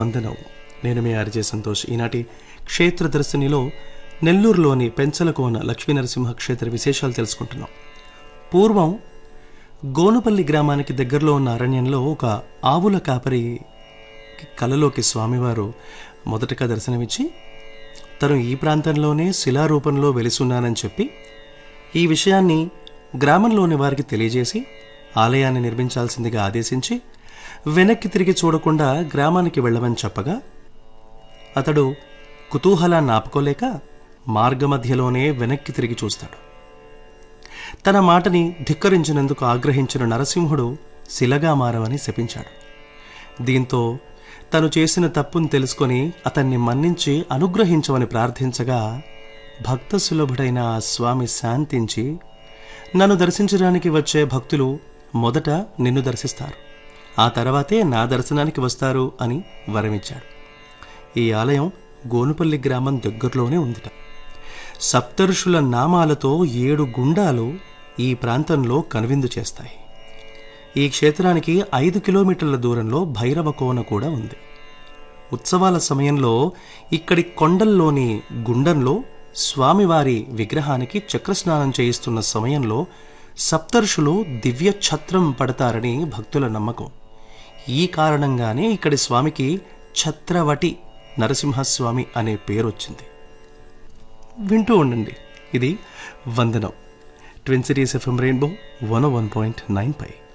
వందనం నేను మీ ఆర్జే సంతోష్ ఈనాటి క్షేత్ర దర్శనిలో నెల్లూరులోని పెంచలకోన లక్ష్మీ నరసింహ క్షేత్ర విశేషాలు తెలుసుకుంటున్నాం పూర్వం గోనుపల్లి గ్రామానికి దగ్గరలో ఉన్న అరణ్యంలో ఒక ఆవుల కాపరి కలలోకి స్వామివారు మొదటగా దర్శనమిచ్చి తను ఈ ప్రాంతంలోనే శిలారూపంలో వెలిసున్నానని చెప్పి ఈ విషయాన్ని గ్రామంలోని వారికి తెలియజేసి ఆలయాన్ని నిర్మించాల్సిందిగా ఆదేశించి వెనక్కి తిరిగి చూడకుండా గ్రామానికి వెళ్ళమని చెప్పగా అతడు కుతూహలాన్ని ఆపుకోలేక మార్గమధ్యలోనే వెనక్కి తిరిగి చూస్తాడు తన మాటని ధిక్కరించినందుకు ఆగ్రహించిన నరసింహుడు శిలగా మారవని శపించాడు దీంతో తను చేసిన తప్పును తెలుసుకొని అతన్ని మన్నించి అనుగ్రహించమని ప్రార్థించగా భక్త సులభుడైన ఆ స్వామి శాంతించి నన్ను దర్శించడానికి వచ్చే భక్తులు మొదట నిన్ను దర్శిస్తారు ఆ తర్వాతే నా దర్శనానికి వస్తారు అని వరమిచ్చాడు ఈ ఆలయం గోనుపల్లి గ్రామం దగ్గరలోనే ఉందిట సప్తర్షుల నామాలతో ఏడు గుండాలు ఈ ప్రాంతంలో కనువిందు చేస్తాయి ఈ క్షేత్రానికి ఐదు కిలోమీటర్ల దూరంలో భైరవ కోన కూడా ఉంది ఉత్సవాల సమయంలో ఇక్కడి కొండల్లోని గుండంలో స్వామివారి విగ్రహానికి చక్రస్నానం చేయిస్తున్న సమయంలో సప్తర్షులు దివ్య ఛత్రం పడతారని భక్తుల నమ్మకం ఈ కారణంగానే ఇక్కడి స్వామికి ఛత్రవటి నరసింహస్వామి అనే పేరు వచ్చింది వింటూ ఉండండి ఇది వందనం twin cities FM rainbow one one point nine పై